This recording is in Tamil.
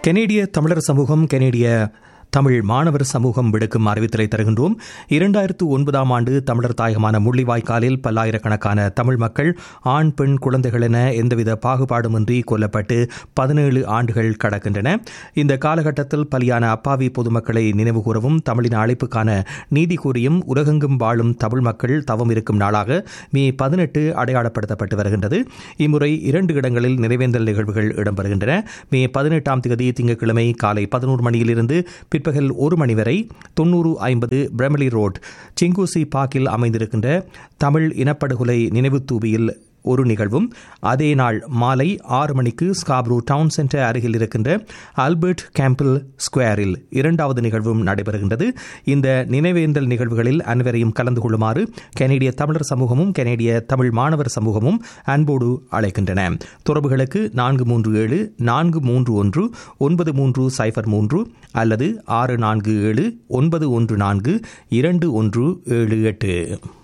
கெனேடிய தமிழர் சமூகம் கெனேடிய தமிழ் மாணவர் சமூகம் விடுக்கும் அறிவித்தலை தருகின்றோம் இரண்டாயிரத்து ஒன்பதாம் ஆண்டு தமிழர் தாயகமான முள்ளிவாய்க்காலில் பல்லாயிரக்கணக்கான தமிழ் மக்கள் ஆண் பெண் குழந்தைகள் என எந்தவித பாகுபாடுமின்றி கொல்லப்பட்டு பதினேழு ஆண்டுகள் கடக்கின்றன இந்த காலகட்டத்தில் பலியான அப்பாவி பொதுமக்களை நினைவுகூரவும் தமிழின் அழைப்புக்கான நீதி கூறியும் உலகெங்கும் வாழும் தமிழ் மக்கள் தவம் இருக்கும் நாளாக மே பதினெட்டு அடையாளப்படுத்தப்பட்டு வருகின்றது இம்முறை இரண்டு இடங்களில் நிறைவேந்தல் நிகழ்வுகள் இடம்பெறுகின்றன மே பதினெட்டாம் தேதி திங்கட்கிழமை காலை பதினோரு மணியிலிருந்து பிற்பகல் ஒரு மணி வரை தொன்னூறு ஐம்பது பிரமலி ரோட் சிங்கூசி பார்க்கில் அமைந்திருக்கின்ற தமிழ் இனப்படுகொலை நினைவு தூபியில் ஒரு நிகழ்வும் அதே நாள் மாலை ஆறு மணிக்கு ஸ்காப்ரூ டவுன் சென்டர் அருகில் இருக்கின்ற ஆல்பர்ட் கேம்பிள் ஸ்கொயரில் இரண்டாவது நிகழ்வும் நடைபெறுகின்றது இந்த நினைவேந்தல் நிகழ்வுகளில் அனைவரையும் கலந்து கொள்ளுமாறு கனேடிய தமிழர் சமூகமும் கனேடிய தமிழ் மாணவர் சமூகமும் அன்போடு அழைக்கின்றன தொடர்புகளுக்கு நான்கு மூன்று ஏழு நான்கு மூன்று ஒன்று ஒன்பது மூன்று சைஃபர் மூன்று அல்லது ஆறு நான்கு ஏழு ஒன்பது ஒன்று நான்கு இரண்டு ஒன்று ஏழு எட்டு